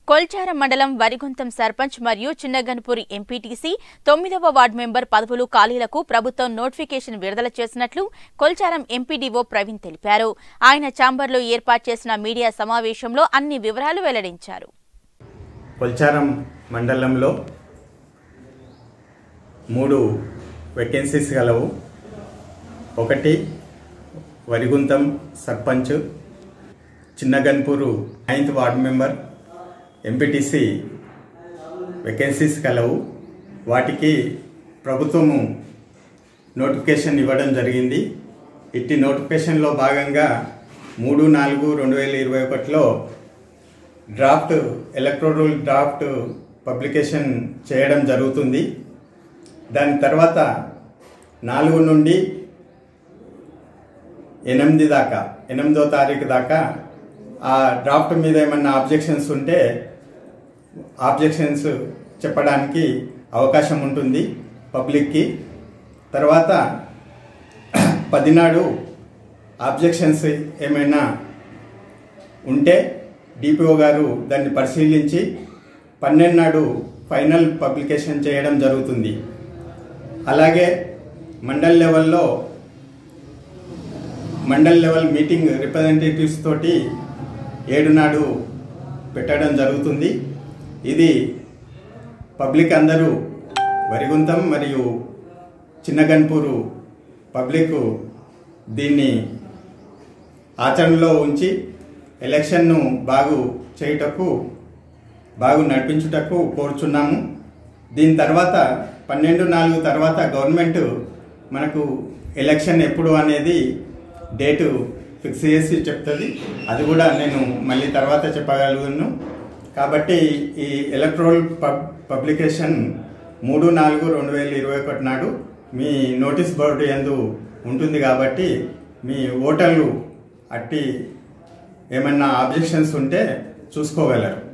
కొల్చారం మండలం వరిగుంతం సర్పంచ్ మరియు చిన్నగన్పూరి ఎంపీటీసీ తొమ్మిదవ వార్డు మెంబర్ పదవులు ఖాళీలకు ప్రభుత్వం నోటిఫికేషన్ విడుదల చేసినట్లు కొల్చారం ఎంపీడీఓ ప్రవీణ్ తెలిపారు ఆయన ఛాంబర్లో ఏర్పాటు చేసిన మీడియా సమావేశంలో అన్ని వివరాలు వెల్లడించారు కొల్చారం మండలంలో మూడు వేకెన్సీస్ గలవు ఒకటి Variguntam sarpanch Chinnaganpur ninth ward member MPTC vacancies కలవు వాటికి ప్రభుత్వము నోటిఫికేషన్ ఇవ్వడం జరిగింది ఇట్టి నోటిఫికేషన్లో భాగంగా మూడు నాలుగు రెండు వేల ఇరవై ఒకటిలో డ్రాఫ్ట్ ఎలక్ట్రోరల్ డ్రాఫ్ట్ పబ్లికేషన్ చేయడం జరుగుతుంది దాని తర్వాత నాలుగు నుండి ఎనిమిది దాకా ఎనిమిదో తారీఖు దాకా ఆ డ్రాఫ్ట్ మీద ఏమన్నా ఆబ్జెక్షన్స్ ఉంటే ఆబ్జెక్షన్స్ చెప్పడానికి అవకాశం ఉంటుంది పబ్లిక్కి తర్వాత పదినాడు ఆబ్జెక్షన్స్ ఏమైనా ఉంటే డిపిఓ గారు దాన్ని పరిశీలించి పన్నెండు నాడు ఫైనల్ పబ్లికేషన్ చేయడం జరుగుతుంది అలాగే మండల్ లెవెల్లో మండల్ లెవెల్ మీటింగ్ రిప్రజెంటేటివ్స్ తోటి ఏడు నాడు పెట్టడం జరుగుతుంది ఇది పబ్లిక్ అందరూ వరిగుంతం మరియు చిన్నగన్పూరు పబ్లిక్ దీన్ని ఆచరణలో ఉంచి ఎలక్షన్ను బాగు చేయుటకు బాగు నడిపించుటకు కోరుచున్నాము దీని తర్వాత పన్నెండు నాలుగు తర్వాత గవర్నమెంట్ మనకు ఎలక్షన్ ఎప్పుడు అనేది డేటు ఫిక్స్ చేసి చెప్తుంది అది కూడా నేను మళ్ళీ తర్వాత చెప్పగలను కాబట్టి ఈ ఎలక్ట్రోల్ పబ్ పబ్లికేషన్ మూడు నాలుగు రెండు వేల ఇరవై ఒకటి నాడు మీ నోటీస్ బోర్డు ఎందు ఉంటుంది కాబట్టి మీ ఓటర్లు అట్టి ఏమన్నా ఆబ్జెక్షన్స్ ఉంటే చూసుకోగలరు